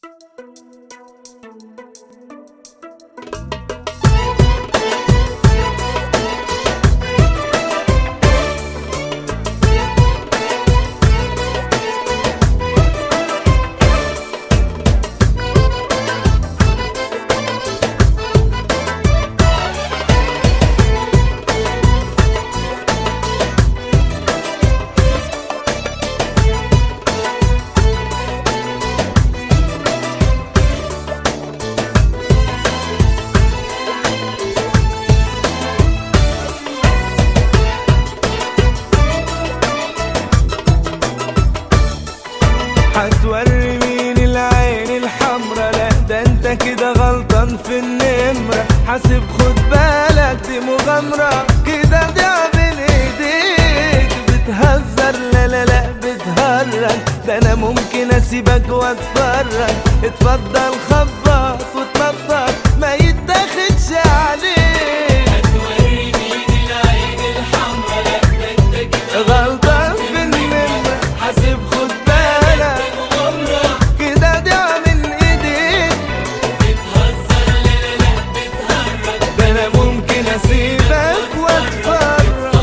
هتوري مين العين الحمرا لا ده انت كده غلطان في النمرة حاسب خد بالك دي مغامرة كده ضيع بين ايديك بتهزر لا لا لا بتهرج ده انا ممكن اسيبك واتفرج اتفضل خبط وتنطط ما يتاخدش عليك غلطان في النمرة حاسب خد بالك كده ضيع من ايديك ده انا ممكن اسيبك واتفرج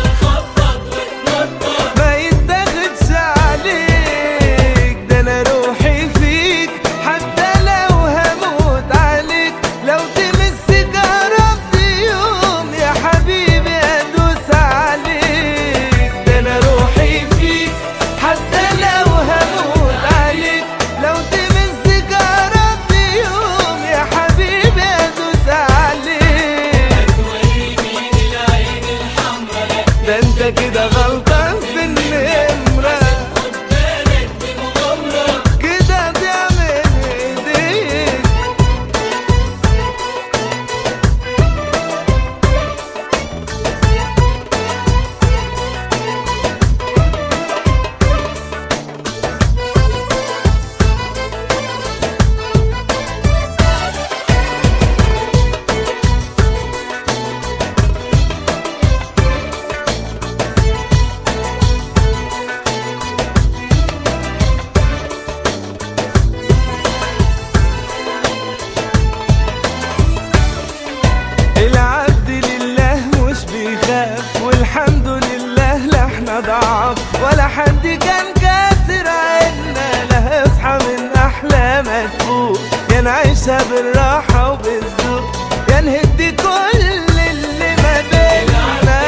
ما يتاخدش عليك ده انا روحي فيك حتى لو هموت عليك لو تمس جربت يوم يا حبيبي ادوس عليك ده انا روحي فيك حتى لو هموت عليك لو تمس جربت يوم يا حبيبي ادوس عليك ده انت كده غلطان في النمرة كده تعمل ايديك العبد لله مش بيخاف والحمد لله لا احنا ضعاف ولا حد كان كاسر عنا لا اصحى من احلامك فوق يا نعيشها بالراحة وبالذوق يا نهدي كل اللي ما بينا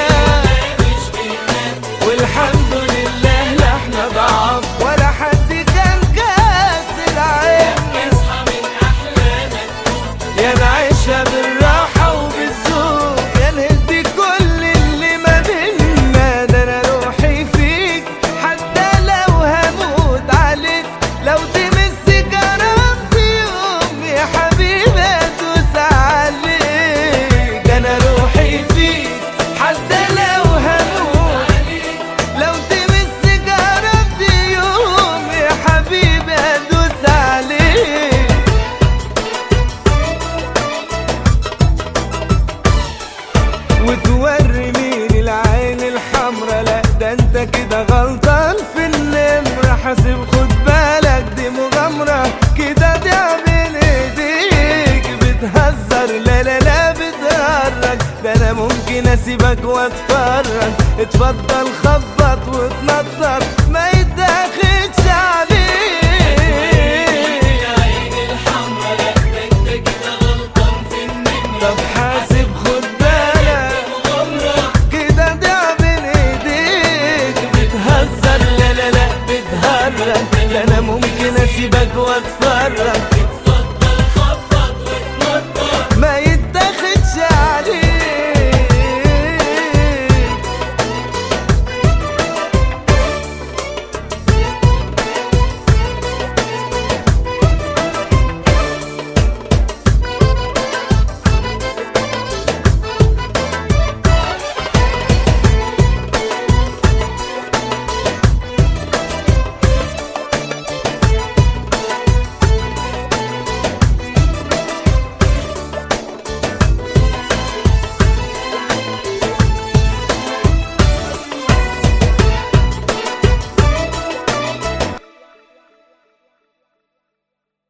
والحمد لله لا احنا ضعاف ولا حد كان كاسر عنا يا نعيشها بالراحة وبالذوق يا نهدي كل اللي ما بينا ده انا روحي فيك حتى لو هموت عليك لو تمس جربت يوم يا حبيبي ادوس عليك انا روحي فيك حتى لو هموت لو تمس جربت يوم يا حبيبي ادوس عليك وتوري مين العين الحمرا لا ده انت كده غلطان في النمرة حاسب خد بالك دي مغامرة كده ضيع بين ايديك بتهزر لا لا لا بتهرج ده انا ممكن اسيبك واتفرج اتفضل خبط وتنطط ما يتاخدش عليك طب حاسب خد بالك كده ضيع بين ايديك بتهزر لا لا لا بتهرج ده انا ممكن اسيبك واتفرج